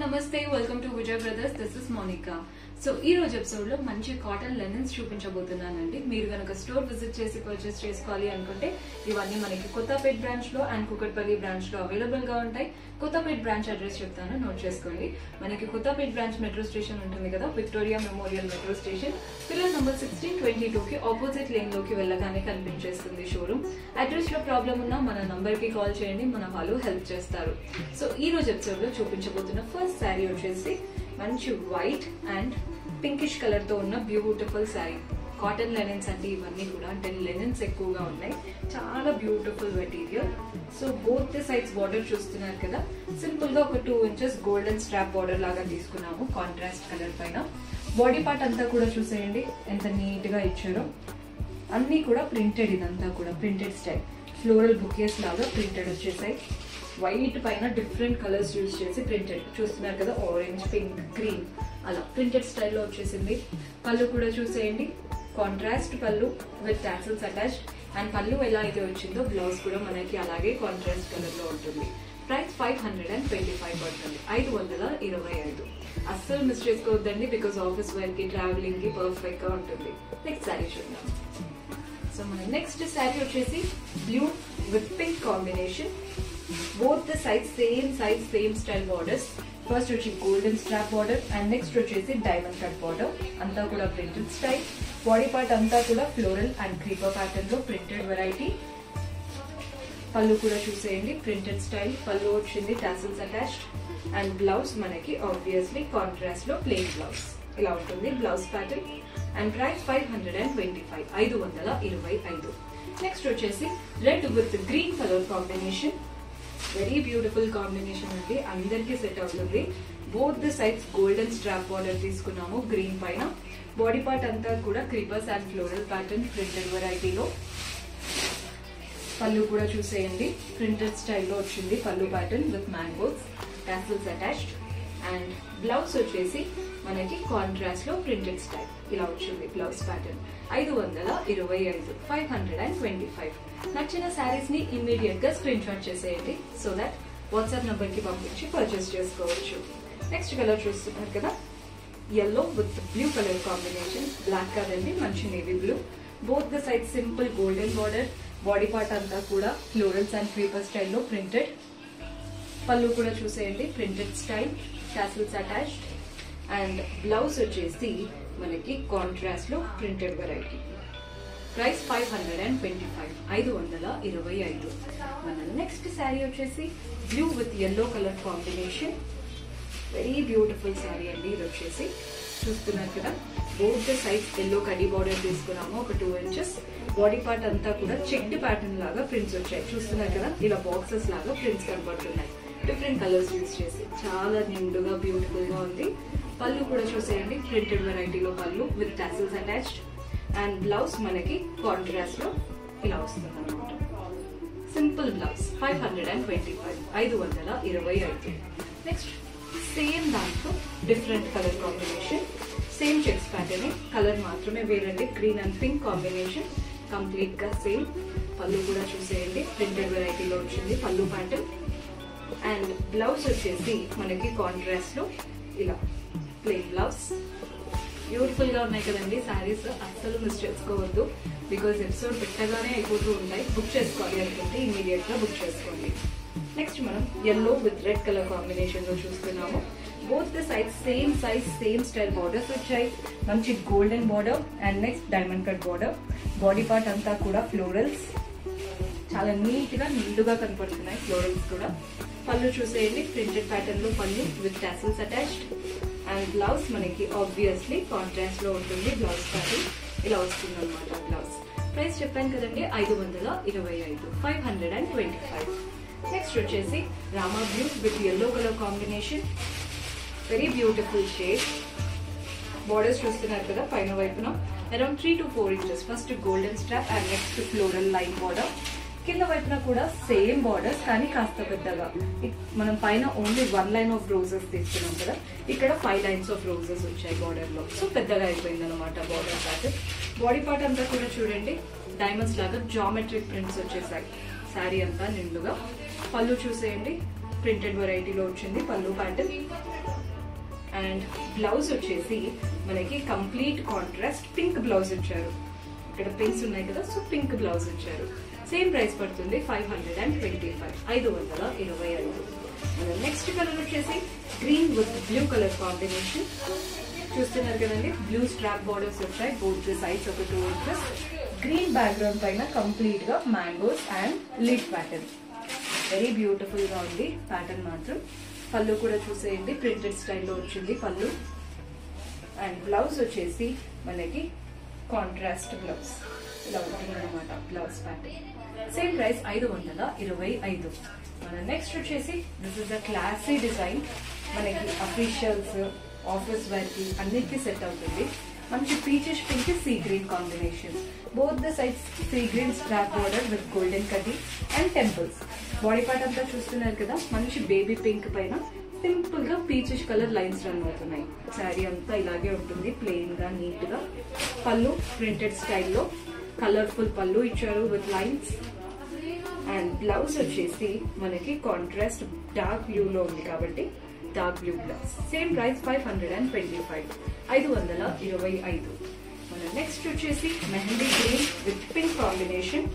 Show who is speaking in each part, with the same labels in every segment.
Speaker 1: నమస్తే welcome to Vijay brothers this is Monica so ఈ రోజు ఎపిసోడ్ లో మంచి కాటన్ లెనిన్స్ చూపించబోతున్నానండి మీరు కనుక స్టోర్ విజిట్ చేసి పర్చేస్ చేసుకోవాలి అనుకుంటే ఇవన్నీ మనకి కొత్తపేట్ బ్రాంచ్ లో అండ్ కుకట్పల్లి బ్రాంచ్ లో అవైలబుల్ గా ఉంటాయి కొత్తపేట్ బ్రాంచ్ అడ్రస్ చెప్తాను నోట్ చేసుకోండి మనకి కొత్తపేట్ బ్రాంచ్ మెట్రో స్టేషన్ ఉంటుంది కదా Victoria memorial metro station pillar number sixteen twenty two కి ఆపోజిట్ లేన్ లోకి వెళ్ళగానే కనిపించేస్తుంది షోరూమ్ అడ్రస్ లో ప్రాబ్లం ఉన్నా మన నంబర్ కి కాల్ చేయండి మన వాళ్ళు హెల్ప్ చేస్తారు సో ఈ రోజు ఎపిసోడ్ లో చూపించబోతున్న ఫస్ట్ శారీ వచ్చేసి మంచి వైట్ అండ్ పింకిష్ కలర్ తో ఉన్న బ్యూటిఫుల్ శారీ కాటన్ లెనిన్స్ అంటే ఇవన్నీ కూడా అంటే లెనిన్స్ ఎక్కువగా ఉన్నాయి చాలా beautiful material so both the sides border చూస్తున్నారు కదా సింపుల్ గా ఒక two inches golden strap border లాగా తీసుకున్నాము కాంట్రాస్ట్ కలర్ పైన బాడీ పార్ట్ అంతా కూడా చూసేయండి ఎంత నీట్ గా ఇచ్చారో అన్నీ కూడా ప్రింటెడ్ ఇదంతా కూడా ప్రింటెడ్ స్టైల్ ఫ్లోరల్ బుకేస్ లాగా ప్రింటెడ్ వచ్చేసాయి వైట్ పైన డిఫరెంట్ కలర్స్ యూజ్ చేసి ప్రింటెడ్ చూస్తున్నారు కదా ఆరెంజ్ పింక్ గ్రీన్ అలా ప్రింటెడ్ స్టైల్లో వచ్చేసింది పళ్ళు కూడా చూసేయండి కాంట్రాస్ట్ పళ్ళు విత్ టాసిల్స్ అటాచ్డ్ అండ్ పళ్ళు ఎలా అయితే వచ్చిందో బ్లౌజ్ కూడా మనకి అలాగే కాంట్రాస్ట్ కలర్ లో ఉంటుంది price five hundred and twenty five పడుతుంది ఐదు వందల ఇరవై ఐదు అస్సలు మిస్ చేసుకోవద్దండి బికాస్ ఆఫీస్ వేర్ కి ట్రావెలింగ్ కి పర్ఫెక్ట్ గా ఉంటుంది నెక్స్ట్ శారీ చూద్దాం సో మన నెక్స్ట్ శారీ వచ్చేసి blue with pink combination both the size same size same style borders first వచ్చి golden strap border and next వచ్చేసి డైమండ్ కట్ బార్డర్ అంతా కూడా ప్రింటెడ్ స్టైల్ బాడీ పార్ట్ అంతా కూడా ఫ్లోరల్ అండ్ క్రీపర్ ప్యాటర్న్ లో printed variety పళ్ళు కూడా చూసేయండి ప్రింటెడ్ స్టైల్ పళ్ళు వచ్చింది టాసిల్స్ అటాచ్డ్ అండ్ బ్లౌజ్ మనకి ఆబ్వియస్లీ కాంట్రాస్ట్ లో ప్లెయిన్ బ్లౌజ్ ఇలా ఉంటుంది blouse pattern and price five hundred and twenty five ఐదు వందల ఇరవై ఐదు నెక్స్ట్ వచ్చేసి red with green colour combination very beautiful combination అండి అందరికీ సెట్ అవుతుంది both the sides golden strap border తీసుకున్నాము గ్రీన్ పైన బాడీ పార్ట్ అంతా కూడా creepers and floral pattern printed వెరైటీలో పళ్ళు కూడా చూసేయండి ప్రింటెడ్ స్టైల్లో వచ్చింది పళ్ళు pattern with mangoes tassels attached and blouse వచ్చేసి మనకి కాంట్రాస్ట్ లో ప్రింటెడ్ స్టైల్ ఇలా వచ్చింది బ్లౌజ్ ప్యాటర్న్ ఐదు వందల ఇరవై ఐదు five hundred and twenty five నచ్చిన శారీస్ ని ఇమ్మీడియట్ గా స్క్రీన్ షాట్ చేసేయండి సో దట్ వాట్సాప్ నంబర్ కి పంపించి పర్చేస్ చేసుకోవచ్చు నెక్స్ట్ కలర్ చూస్తున్నారు కదా yellow with blue colour combination black కాదండి మంచి navy blue both the side simple golden border body part అంతా కూడా ఫ్లోరల్స్ అండ్ క్రీపర్ స్టైల్లో ప్రింటెడ్ పళ్ళు కూడా చూసేయండి printed style tassels attached and blouse వచ్చేసి మనకి కాంట్రాస్ట్ లో printed variety price five hundred and twenty five ఐదు వందల ఇరవై ఐదు మన నెక్స్ట్ శారీ వచ్చేసి blue with yellow colour combination very beautiful sari అండి ఇది వచ్చేసి చూస్తున్నారు కదా బోత్ ద సైజ్ ఎల్లో కడీ బార్డర్ తీసుకున్నాము ఒక టూ ఇంచెస్ బాడీ పార్ట్ అంతా కూడా చెక్డ్ ప్యాటర్న్ లాగా ప్రింట్స్ వచ్చాయి చూస్తున్నారు కదా ఇలా బాక్సెస్ లాగా ప్రింట్స్ కనబడుతున్నాయి డిఫరెంట్ కలర్స్ యూజ్ చేసి చాలా నిండుగా బ్యూటిఫుల్ గా ఉంది పళ్ళు కూడా చూసేయండి ప్రింటెడ్ వెరైటీలో పళ్ళు with tassels attached and blouse మనకి కాంట్రాస్ట్ లో ఇలా వస్తుంది అనమాట simple blouse five hundred and twenty five ఐదు వందల ఇరవై ఐదు నెక్స్ట్ సేమ్ దాంట్లో different colour combination same checks pattern colour మాత్రమే వేరండి green and pink combination complete గా సేమ్ పళ్ళు కూడా చూసేయండి ప్రింటెడ్ వెరైటీలో వచ్చింది పళ్ళు ప్యాటర్న్ అండ్ బ్లౌజ్ వచ్చేసి మనకి కాంట్రాస్ట్ లో ఇలా ప్లెయిన్ బ్లౌజ్ బ్యూటిఫుల్ గా ఉన్నాయి కదండి శారీస్ అస్సలు మిస్ చేసుకోవద్దు బికాస్ ఎపిసోడ్ పెట్టగానే అయిపోతూ ఉంటాయి బుక్ చేసుకోవాలి అనుకుంటే ఇమీడియట్ గా బుక్ చేసుకోండి నెక్స్ట్ మనం yellow with red colour combination లో చూస్తున్నాము both the size same size same style borders వచ్చాయి మంచి golden border and next diamond cut border body part అంతా కూడా ఫ్లోరల్స్ చాలా నీట్ గా నిండుగా కనపడుతున్నాయి ఫ్లోరల్స్ కూడా పళ్ళు చూసేయండి ప్రింటెడ్ ప్యాటర్న్ లో పళ్ళు with tassels attached and blouse మనకి ఆబ్వియస్లీ కాంట్రాస్ట్ లో ఉంటుంది బ్లౌజ్ ప్యాటర్న్ ఇలా వస్తుంది అనమాట బ్లౌజ్ ప్రైస్ చెప్పాను కదండి ఐదు వందల ఇరవై ఐదు five hundred and twenty five next వచ్చేసి Rama blue with yellow colour combination very beautiful shade borders చూస్తున్నారు కదా పైన వైపున around three to four inches first golden strap and next floral line border కింద వైపున కూడా సేమ్ బార్డర్స్ కానీ కాస్త పెద్దగా ఇక్- మనం పైన only one line of roses తీసుకున్నాం కదా ఇక్కడ ఫైవ్ లైన్స్ ఆఫ్ రోజెస్ వచ్చాయి బార్డర్ లో సో పెద్దగా అయిపోయింది అనమాట బార్డర్ ప్యాటర్న్ బాడీ పార్ట్ అంతా కూడా చూడండి డైమండ్స్ లాగా జామెట్రిక్ ప్రింట్స్ వచ్చేసాయి శారీ అంతా నిండుగా పళ్ళు చూసేయండి ప్రింటెడ్ వెరైటీలో వచ్చింది పళ్ళు ప్యాటర్న్ అండ్ బ్లౌజ్ వచ్చేసి మనకి కంప్లీట్ కాంట్రాస్ట్ పింక్ బ్లౌజ్ ఇచ్చారు ఇక్కడ పింక్స్ ఉన్నాయి కదా సో పింక్ బ్లౌజ్ ఇచ్చారు సేమ్ ప్రైస్ పడుతుంది five hundred and twenty five ఐదు వందల ఇరవై ఐదు మన నెక్స్ట్ కలర్ వచ్చేసి green with blue colour combination చూస్తున్నారు కదండి బ్లూ స్ట్రాప్ బార్డర్స్ వచ్చాయి బోత్ సైడ్స్ ఒక టూ ఇంచెస్ గ్రీన్ బ్యాక్గ్రౌండ్ పైన కంప్లీట్ గా mangoes and lead pattern very beautiful గా ఉంది ప్యాటర్న్ మాత్రం పళ్ళు కూడా చూసేయండి ప్రింటెడ్ స్టైల్లో వచ్చింది పళ్ళు అండ్ బ్లౌజ్ వచ్చేసి మనకి కాంట్రాస్ట్ బ్లౌజ్ ఇలా ఉంటుంది అనమాట బ్లౌజ్ ప్యాటర్న్ సేమ్ ప్రైస్ ఐదు వందల ఇరవై ఐదు మన నెక్స్ట్ వచ్చేసి this is the classy design మనకి అఫీషియల్స్ ఆఫీస్ వేర్ కి అన్నిటికీ సెట్ అవుతుంది మంచి peaches pink sea green combination both the sides sea green strap border with golden కటీ అండ్ టెంపుల్స్ బాడీ పార్ట్ అంతా చూస్తున్నారు కదా మంచి బేబీ పింక్ పైన సింపుల్ గా పీచెస్ కలర్ లైన్స్ రన్ అవుతున్నాయి శారీ అంతా ఇలాగే ఉంటుంది ప్లెయిన్ గా నీట్ గా పళ్ళు ప్రింటెడ్ స్టైల్లో కలర్ఫుల్ పళ్ళు ఇచ్చారు విత్ లైన్స్ అండ్ బ్లౌజ్ వచ్చేసి మనకి కాంట్రాస్ట్ డార్క్ బ్లూ లో ఉంది కాబట్టి dark blue blouse same price five hundred and twenty five ఐదు వందల ఇరవై ఐదు మన నెక్స్ట్ వచ్చేసి mehndi green with pink combination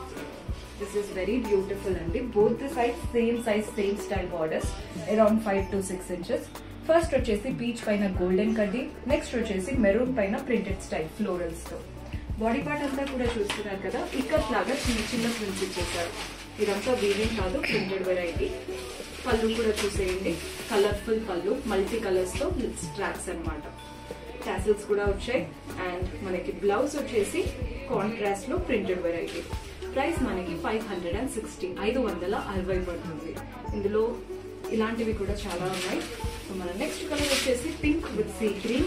Speaker 1: this is very beautiful అండి both the side same size same style borders around five to six inches first వచ్చేసి peach పైన golden కడ్డీ నెక్స్ట్ వచ్చేసి మెరూన్ పైన ప్రింటెడ్ స్టైల్ ఫ్లోరల్స్ తో బాడీ పార్ట్ అంతా కూడా చూస్తున్నారు కదా ఇక్కత్ లాగా చిన్న చిన్న ప్రింట్స్ ఇచ్చేసారు ఇదంతా వీవింగ్ కాదు ప్రింటెడ్ వెరైటీ పళ్ళు కూడా చూసేయండి కలర్ఫుల్ పళ్ళు మల్టీ కలర్స్ తో స్ట్రాప్స్ అన్నమాట టాసిల్స్ కూడా వచ్చాయి అండ్ మనకి బ్లౌజ్ వచ్చేసి కాంట్రాస్ట్ లో ప్రింటెడ్ వెరైటీ ప్రైస్ మనకి ఫైవ్ హండ్రెడ్ అండ్ సిక్స్టీ ఐదు వందల అరవై పడుతుంది ఇందులో ఇలాంటివి కూడా చాలా ఉన్నాయి సో మన నెక్స్ట్ కలర్ వచ్చేసి pink with sea green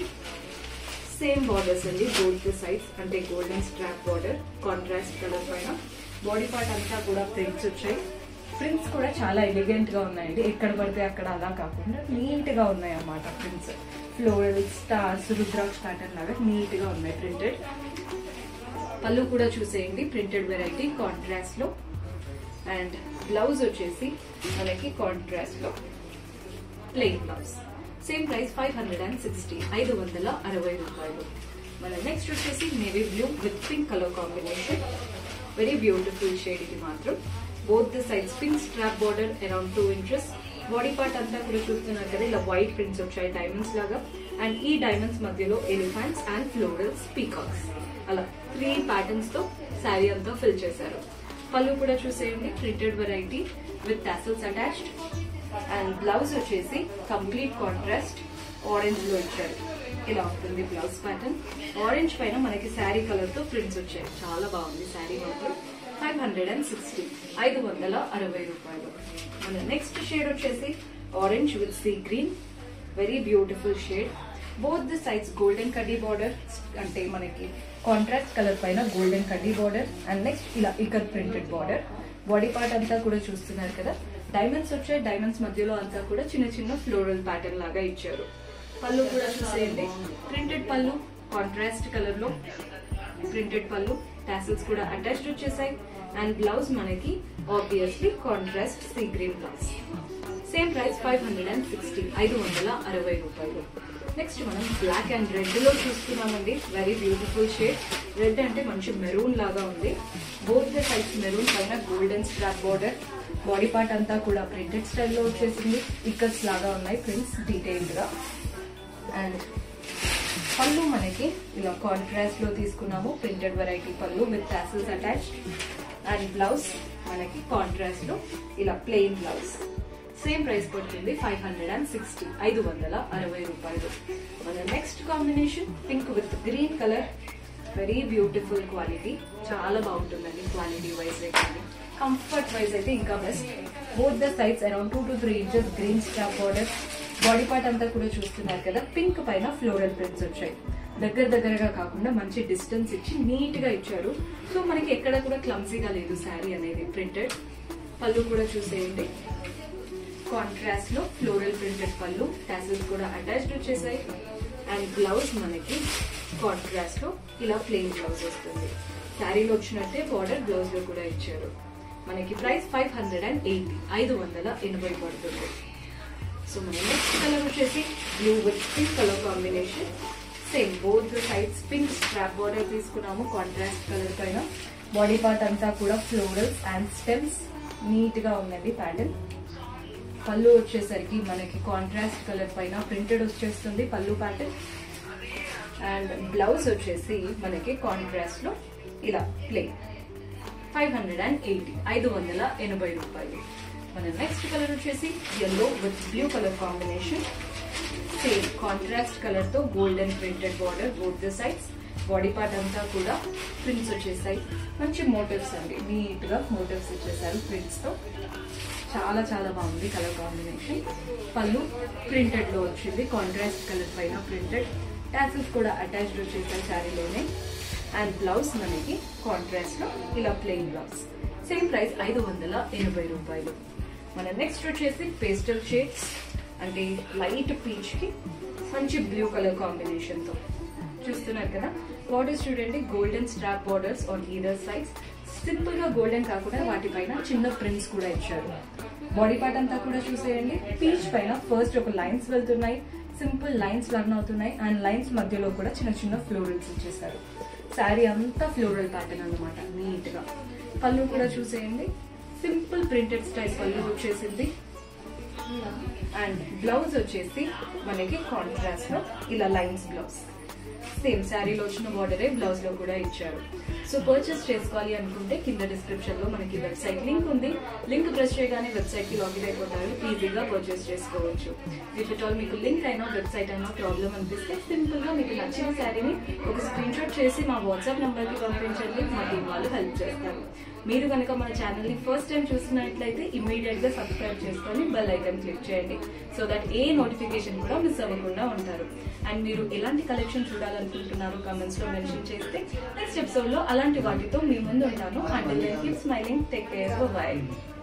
Speaker 1: same borders అండి బోత్ సైడ్స్ అంటే golden strap border contrast colour పైన బాడీ పార్ట్ అంతా కూడా ప్రింట్స్ వచ్చాయి ప్రింట్స్ కూడా చాలా ఎలిగెంట్ గా ఉన్నాయండి ఎక్కడ పడితే అక్కడ అలా కాకుండా నీట్ గా ఉన్నాయి అన్నమాట prints floral stars rudraksha pattern లాగా నీట్ గా ఉన్నాయి ప్రింటెడ్ పళ్ళు కూడా చూసేయండి ప్రింటెడ్ వెరైటీ కాంట్రాస్ట్ లో అండ్ బ్లౌజ్ వచ్చేసి మనకి కాంట్రాస్ట్ లో plain blouse same price five hundred and sixty ఐదు వందల అరవై రూపాయలు మన నెక్స్ట్ వచ్చేసి navy blue with pink colour combination very beautiful shade ఇది మాత్రం both the sides pink strap border around two inches body part అంతా కూడా చూస్తున్నారు కదా ఇలా వైట్ ప్రింట్స్ వచ్చాయి డైమండ్స్ లాగా అండ్ ఈ డైమండ్స్ మధ్యలో ఎలిఫెంట్స్ అండ్ ఫ్లోరల్స్ పీకాక్స్ అలా త్రీ ప్యాటర్న్స్ తో శారీ అంతా ఫిల్ చేశారు పళ్ళు కూడా చూసేయండి printed variety with tassels attached and blouse వచ్చేసి కంప్లీట్ కాంట్రాస్ట్ ఆరెంజ్ లో ఇచ్చారు ఇలా ఉంటుంది బ్లౌజ్ ప్యాటర్న్ ఆరెంజ్ పైన మనకి శారీ కలర్ తో ప్రింట్స్ వచ్చాయి చాలా బాగుంది శారీ మాత్రం ఫైవ్ హండ్రెడ్ అండ్ సిక్స్టీ ఐదు వందల అరవై రూపాయలు మన నెక్స్ట్ షేడ్ వచ్చేసి orange with sea green very beautiful shade both the sides golden కడ్డీ బార్డర్ అంటే మనకి కాంట్రాక్ట్ కలర్ పైన గోల్డెన్ కడ్డీ బార్డర్ అండ్ నెక్స్ట్ ఇలా ఇకర్ ప్రింటెడ్ బార్డర్ బాడీ పార్ట్ అంతా కూడా చూస్తున్నారు కదా డైమండ్స్ వచ్చాయి డైమండ్స్ మధ్యలో అంతా కూడా చిన్న చిన్న ఫ్లోరల్ ప్యాటర్న్ లాగా ఇచ్చారు పళ్ళు కూడా చూసేయండి ప్రింటెడ్ పళ్ళు కాంట్రాస్ట్ కలర్ లో ప్రింటెడ్ పళ్ళు టాసిల్స్ కూడా అటాచ్డ్ వచ్చేసాయి అండ్ బ్లౌజ్ మనకి obviously contrast sea green blouse same price five hundred and sixty ఐదు వందల అరవై రూపాయలు నెక్స్ట్ మనం బ్లాక్ అండ్ రెడ్ లో చూస్తున్నామండి వెరీ బ్యూటిఫుల్ షేడ్ రెడ్ అంటే మంచి మెరూన్ లాగా ఉంది బోత్ ద సైడ్స్ మెరూన్ పైన golden strap border body part అంతా కూడా ప్రింటెడ్ స్టైల్లో వచ్చేసింది ఇక్కర్స్ లాగా ఉన్నాయి ప్రింట్స్ డీటెయిల్డ్ గా అండ్ పళ్ళు మనకి ఇలా కాంట్రాస్ట్ లో తీసుకున్నాము ప్రింటెడ్ వెరైటీ పళ్ళు with tassels attached and blouse మనకి కాంట్రాస్ట్ లో ఇలా ప్లెయిన్ బ్లౌజ్ సేమ్ ప్రైస్ పడుతుంది ఫైవ్ హండ్రెడ్ అండ్ సిక్స్టీ ఐదు వందల అరవై రూపాయలు మన next combination pink with green colour very beautiful quality చాలా బాగుంటుందండి క్వాలిటీ వైజ్ అయితే కంఫర్ట్ వైజ్ అయితే ఇంకా best both the sides around two to three inches green strap border body part అంతా కూడా చూస్తున్నారు కదా పింక్ పైన ఫ్లోరల్ ప్రింట్స్ వచ్చాయి దగ్గర దగ్గరగా కాకుండా మంచి డిస్టెన్స్ ఇచ్చి నీట్ గా ఇచ్చారు సో మనకి ఎక్కడ కూడా క్లమ్సీగా లేదు శారీ అనేది ప్రింటెడ్ పళ్ళు కూడా చూసేయండి కాంట్రాస్ట్ లో ఫ్లోరల్ ప్రింటెడ్ పళ్ళు టాసిల్స్ కూడా అటాచ్డ్ వచ్చేసాయి అండ్ బ్లౌజ్ మనకి కాంట్రాస్ట్ లో ఇలా ప్లెయిన్ బ్లౌజ్ వస్తుంది శారీలో వచ్చినట్టే బార్డర్ బ్లౌజ్ లో కూడా ఇచ్చారు మనకి price five hundred and eighty ఐదు వందల ఎనభై పడుతుంది సో మన నెక్స్ట్ కలర్ వచ్చేసి blue with pink colour combination same both sides pink strap border తీసుకున్నాము కాంట్రాస్ట్ కలర్ పైన బాడీ పార్ట్ అంతా కూడా ఫ్లోరల్స్ అండ్ స్టెమ్స్ నీట్ గా ఉన్నది ప్యాటర్న్ పళ్ళు వచ్చేసరికి మనకి కాంట్రాస్ట్ కలర్ పైన ప్రింటెడ్ వచ్చేస్తుంది పళ్ళు ప్యాటర్న్ అండ్ బ్లౌజ్ వచ్చేసి మనకి కాంట్రాస్ట్ లో ఇలా plain five hundred and eighty ఐదు వందల ఎనభై రూపాయలు మన నెక్స్ట్ కలర్ వచ్చేసి yellow with blue colour combination same contrast colour తో golden printed border both the sides body part అంతా కూడా ప్రింట్స్ వచ్చేసాయి మంచి మోటివ్స్ అండి నీట్ గా మోటివ్స్ ఇచ్చేసారు ప్రింట్స్ తో చాలా చాలా బాగుంది కలర్ కాంబినేషన్ పళ్ళు ప్రింటెడ్ లో వచ్చింది కాంట్రాస్ట్ కలర్ పైన ప్రింటెడ్ టాసిల్స్ కూడా అటాచ్డ్ వచ్చేసాయి శారీలోనే అండ్ బ్లౌజ్ మనకి కాంట్రాస్ట్ లో ఇలా ప్లెయిన్ బ్లౌజ్ సేమ్ ప్రైస్ ఐదు వందల ఎనభై రూపాయలు మన నెక్స్ట్ వచ్చేసి పేస్టల్ షేడ్స్ అంటే లైట్ పీచ్ కి మంచి బ్లూ కలర్ కాంబినేషన్ తో చూస్తున్నారు కదా బార్డర్స్ చూడండి golden strap borders on either sides simple గా గోల్డెన్ కాకుండా వాటిపైన చిన్న ప్రింట్స్ కూడా ఇచ్చారు బాడీ పార్ట్ అంతా కూడా చూసేయండి పీచ్ పైన ఫస్ట్ ఒక లైన్స్ వెళ్తున్నాయి సింపుల్ లైన్స్ రన్ అవుతున్నాయి అండ్ లైన్స్ మధ్యలో కూడా చిన్న చిన్న ఫ్లోరల్స్ ఇచ్చేసారు శారీ అంతా ఫ్లోరల్ ప్యాటర్న్ అనమాట నీట్ గా పళ్ళు కూడా చూసేయండి సింపుల్ ప్రింటెడ్ స్టైల్ పళ్ళు వచ్చేసింది అండ్ బ్లౌజ్ వచ్చేసి మనకి కాంట్రాస్ట్ లో ఇలా లైన్స్ బ్లౌజ్ సేమ్ శారీలో వచ్చిన బార్డరే బ్లౌజ్ లో కూడా ఇచ్చారు సో పర్చేస్ చేసుకోవాలి అనుకుంటే కింద డిస్క్రిప్షన్ లో మనకి వెబ్సైట్ లింక్ ఉంది లింక్ ప్రెస్ చేయగానే వెబ్సైట్ కి లాగిన్ అయిపోతారు ఈజీగా పర్చేస్ చేసుకోవచ్చు ఇఫ్ ఇట్ ఆల్ మీకు లింక్ అయినా వెబ్సైట్ అయినా ప్రాబ్లం అనిపిస్తే సింపుల్ గా మీకు నచ్చిన శారీని ఒక స్క్రీన్ షాట్ చేసి మా వాట్సాప్ నంబర్ కి పంపించండి మా టీం వాళ్ళు హెల్ప్ చేస్తారు మీరు కనుక మన ఛానల్ ని ఫస్ట్ టైం చూస్తున్నట్లయితే ఇమీడియట్ గా సబ్స్క్రైబ్ చేసుకొని బెల్ ఐకన్ క్లిక్ చేయండి సో దట్ ఏ నోటిఫికేషన్ కూడా మిస్ అవ్వకుండా ఉంటారు అండ్ మీరు ఎలాంటి కలెక్షన్ చూడాలనుకుంటున్నారో కామెంట్స్ లో మెన్షన్ చేస్తే నెక్స్ట్ ఎపిసోడ్ లో అలాంటి వాటితో మీ ముందు ఉంటాను and keep smiling take care by